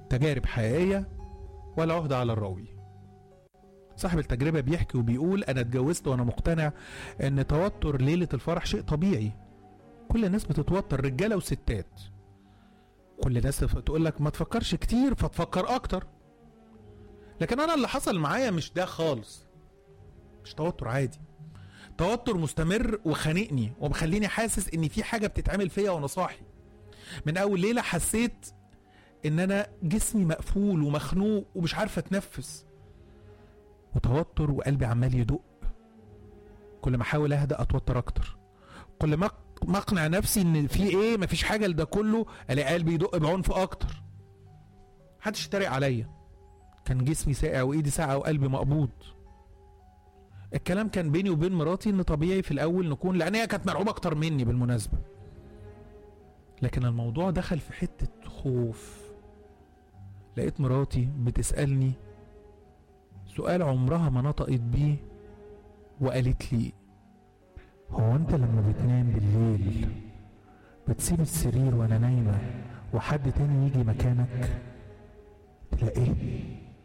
تجارب حقيقيه ولا عهده على الراوي صاحب التجربه بيحكي وبيقول انا اتجوزت وانا مقتنع ان توتر ليله الفرح شيء طبيعي كل الناس بتتوتر رجاله وستات كل الناس تقول لك ما تفكرش كتير فتفكر اكتر لكن انا اللي حصل معايا مش ده خالص مش توتر عادي توتر مستمر وخانقني ومخليني حاسس ان في حاجه بتتعمل فيا وانا صاحي من اول ليله حسيت ان انا جسمي مقفول ومخنوق ومش عارف اتنفس وتوتر وقلبي عمال يدق كل ما احاول اهدى اتوتر اكتر كل ما ما اقنع نفسي ان في ايه مفيش حاجه لده كله الاقي قلبي يدق بعنف اكتر محدش يتريق عليا كان جسمي ساقع وايدي ساقعه وقلبي مقبوض الكلام كان بيني وبين مراتي ان طبيعي في الاول نكون لان هي كانت مرعوبه اكتر مني بالمناسبه لكن الموضوع دخل في حته خوف لقيت مراتي بتسالني سؤال عمرها ما نطقت بيه وقالت لي هو انت لما بتنام بالليل بتسيب السرير وانا نايمه وحد تاني يجي مكانك تلاقيه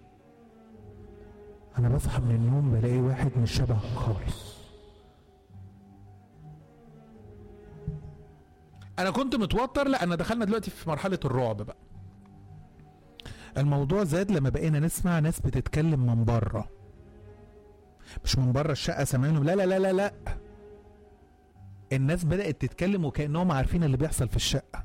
انا بصحى من النوم بلاقي واحد مش شبهك خالص انا كنت متوتر لان دخلنا دلوقتي في مرحله الرعب بقى الموضوع زاد لما بقينا نسمع ناس بتتكلم من بره مش من بره الشقه سامعينهم لا لا لا لا لا الناس بدات تتكلم وكانهم عارفين اللي بيحصل في الشقه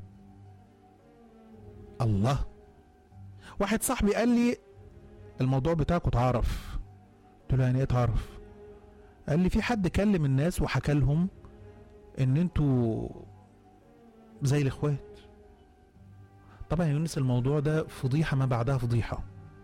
الله واحد صاحبي قال لي الموضوع بتاعكم اتعرف قلت له يعني ايه اتعرف قال لي في حد كلم الناس وحكى لهم ان انتوا زي الاخوات طبعا يا يونس الموضوع ده فضيحه ما بعدها فضيحه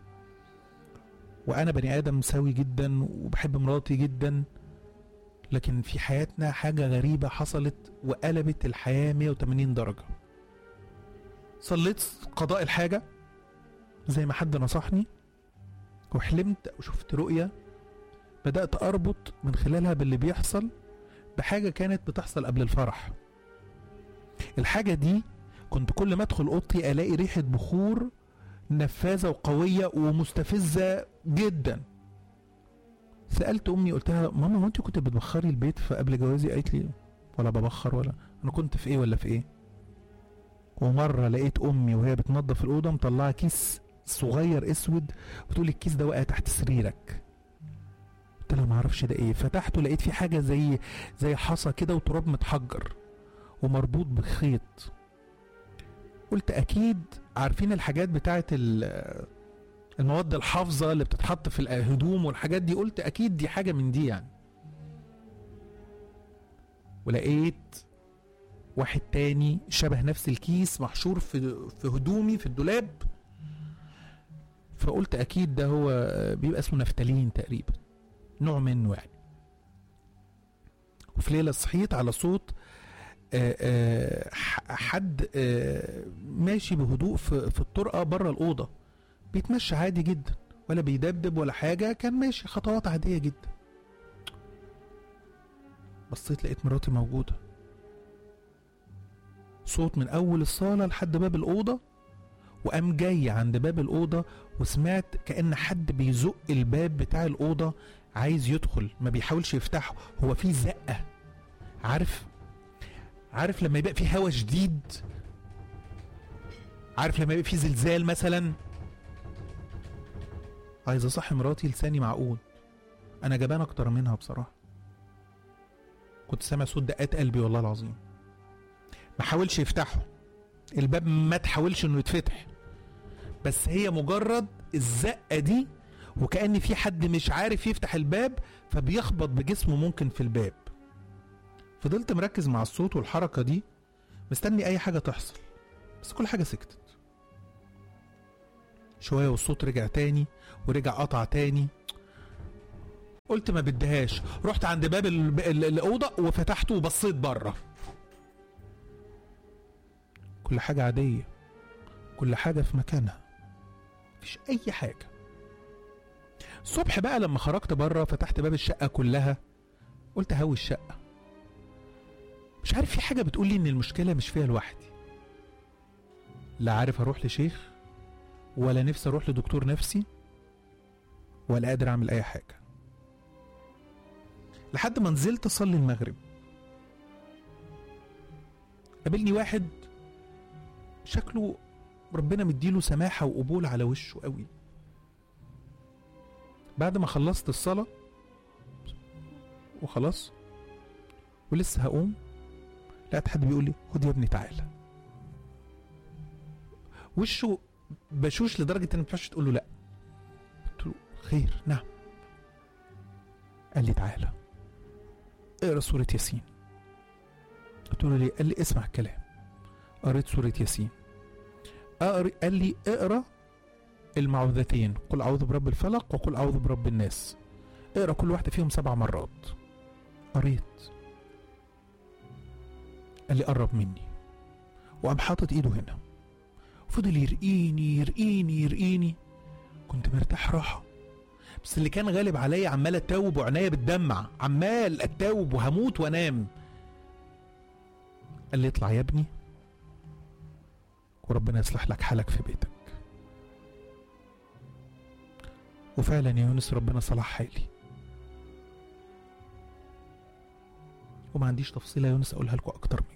وانا بني ادم سوي جدا وبحب مراتي جدا لكن في حياتنا حاجه غريبه حصلت وقلبت الحياه 180 درجه صليت قضاء الحاجه زي ما حد نصحني وحلمت وشفت رؤية بدأت أربط من خلالها باللي بيحصل بحاجة كانت بتحصل قبل الفرح الحاجة دي كنت كل ما أدخل أوضتي ألاقي ريحة بخور نفاذة وقوية ومستفزة جدا سألت أمي قلت لها ماما هو أنت كنت بتبخري البيت قبل جوازي قالت لي ولا ببخر ولا أنا كنت في إيه ولا في إيه ومرة لقيت أمي وهي بتنظف الأوضة مطلعة كيس صغير اسود وتقول لي الكيس ده وقع تحت سريرك قلت لها ما اعرفش ده ايه فتحته لقيت فيه حاجه زي زي حصى كده وتراب متحجر ومربوط بخيط قلت اكيد عارفين الحاجات بتاعت المواد الحافظه اللي بتتحط في الهدوم والحاجات دي قلت اكيد دي حاجه من دي يعني ولقيت واحد تاني شبه نفس الكيس محشور في في هدومي في الدولاب فقلت اكيد ده هو بيبقى اسمه نفتالين تقريبا نوع منه يعني وفي ليله صحيت على صوت آآ آآ حد آآ ماشي بهدوء في, في الطرقه بره الاوضه بيتمشى عادي جدا ولا بيدبدب ولا حاجه كان ماشي خطوات عاديه جدا بصيت لقيت مراتي موجوده صوت من اول الصاله لحد باب الاوضه وقام جاي عند باب الأوضة وسمعت كأن حد بيزق الباب بتاع الأوضة عايز يدخل ما بيحاولش يفتحه هو في زقة عارف عارف لما يبقى في هوا شديد عارف لما يبقى في زلزال مثلا عايز اصحي مراتي لساني معقود انا جبان اكتر منها بصراحه كنت سامع صوت دقات قلبي والله العظيم ما حاولش يفتحه الباب ما تحاولش انه يتفتح بس هي مجرد الزقه دي وكأن في حد مش عارف يفتح الباب فبيخبط بجسمه ممكن في الباب فضلت مركز مع الصوت والحركة دي مستني أي حاجة تحصل بس كل حاجة سكتت شوية والصوت رجع تاني ورجع قطع تاني قلت ما بديهاش رحت عند باب ال- ال- الأوضة وفتحته وبصيت بره كل حاجة عادية كل حاجة في مكانها مفيش أي حاجة الصبح بقى لما خرجت بره فتحت باب الشقة كلها قلت هوي الشقة مش عارف في حاجة بتقول لي إن المشكلة مش فيها لوحدي لا عارف أروح لشيخ ولا نفسي اروح لدكتور نفسي ولا قادر اعمل اي حاجه لحد ما نزلت اصلي المغرب قابلني واحد شكله ربنا مديله سماحه وقبول على وشه قوي بعد ما خلصت الصلاه وخلاص ولسه هقوم لقيت حد بيقول لي خد يا ابني تعالى وشه بشوش لدرجه ان ما ينفعش تقول له لا قلت له خير نعم قال لي تعالى اقرا سوره ياسين قلت له ليه قال لي اسمع الكلام قريت سوره ياسين أقري قال لي اقرا المعوذتين قل اعوذ برب الفلق وقل اعوذ برب الناس اقرا كل واحده فيهم سبع مرات قريت قال لي قرب مني وقام حاطط ايده هنا فضل يرقيني يرقيني يرقيني كنت مرتاح راحه بس اللي كان غالب عليا عمال اتوب وعناية بتدمع عمال اتوب وهموت وانام قال لي اطلع يا ابني وربنا يصلح لك حالك في بيتك وفعلا يا يونس ربنا صلح حالي وما عنديش تفصيلة يا يونس اقولها لكم اكتر من